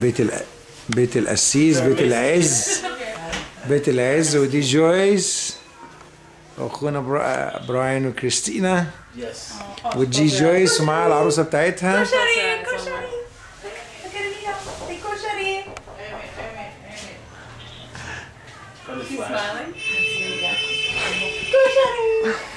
بيت ال... بيت القسيس بيت العز بيت العز ودي جويس واخونا برا... براين وكريستينا Yes. ودي جويس ومعاها العروسه بتاعتها كشري كشري فكرنيها كشري That is fine. كشري